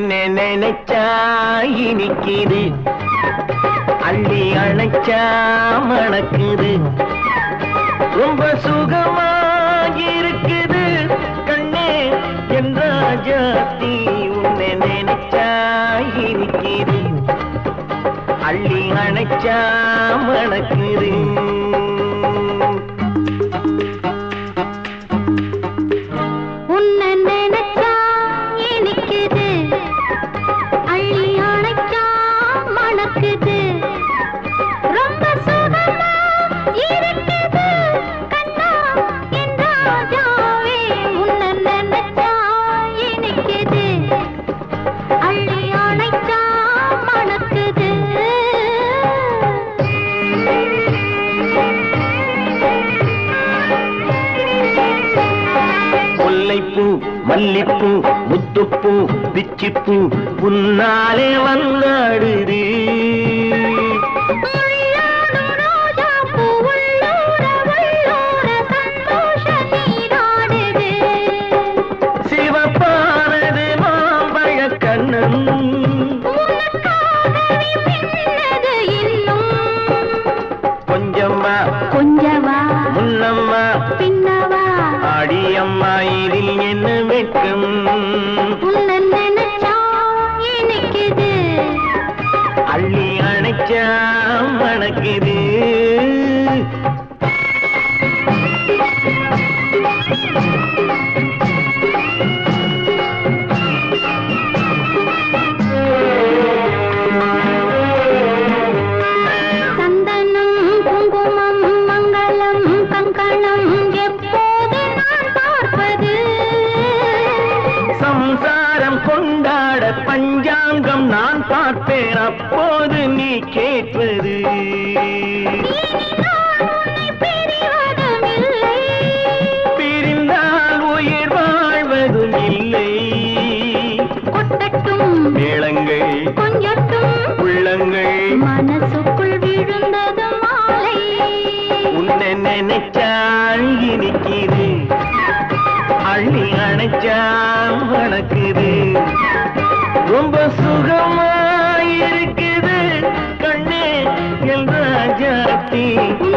உன்னை நினைச்சா இனிக்குது அள்ளி அணைச்சா மணக்குது ரொம்ப சுகமா இருக்குது கண்ணே என் ராஜாத்தி உன்னை நினைச்சா இனிக்குது அள்ளி அணைச்சா மணக்குது உன்னை நினைச்சா இனிக்குது அள்ளி அணைச்சா மணக்குது ரொம்ப சுகமா இருக்குது கண்ணா என் ராஜாவே உன்னை நினைச்சா இனிக்குது அள்ளி அணைச்சா மணக்குது முல்லைப்பூ மல்லிப்பூ முத்துப்பூ பிச்சிப்பூ உன்னாலே வந்தாடுது முள்ளாடும் ரோஜாப்பூ உள்ளூர உள்ளூர சந்தோஷ நீராடுது சிவப்பானது மாம்பழ கண்ணன் உனக்காகவே பின்னது இன்னும் கொஞ்சம்மா கொஞ்சவா முன்னம்மா பின்னவா ஆடியம்மா இதில் என்ன வெட்கம் உன்னை நினைச்சா இனிக்குது அள்ளி அணைச்சா மணக்குது சந்தனம் குங்குமம் மங்களம் கங்கணம் எப்போது நான் பார்ப்பது சம்சாரம் கொண்டாட பஞ்சாங்கம் நான் பார்ப்பேன் அப்போது நீ கேட்பது இனி நான் உன்னை பிரிவதுமில்லை பிரிந்தால் உயிர் வாழ்வதும் இல்லை கொட்டட்டும் மேளங்கள் கொஞ்சட்டும் உள்ளங்கள் மனசுக்குள் விழுந்தது மாலை உன்னை நினைச்சால் இனிக்குது அள்ளி அணைச்சா மணக்குது ரொம்ப சுகமா இருக்குது கண்ணே என் ராஜாத்தி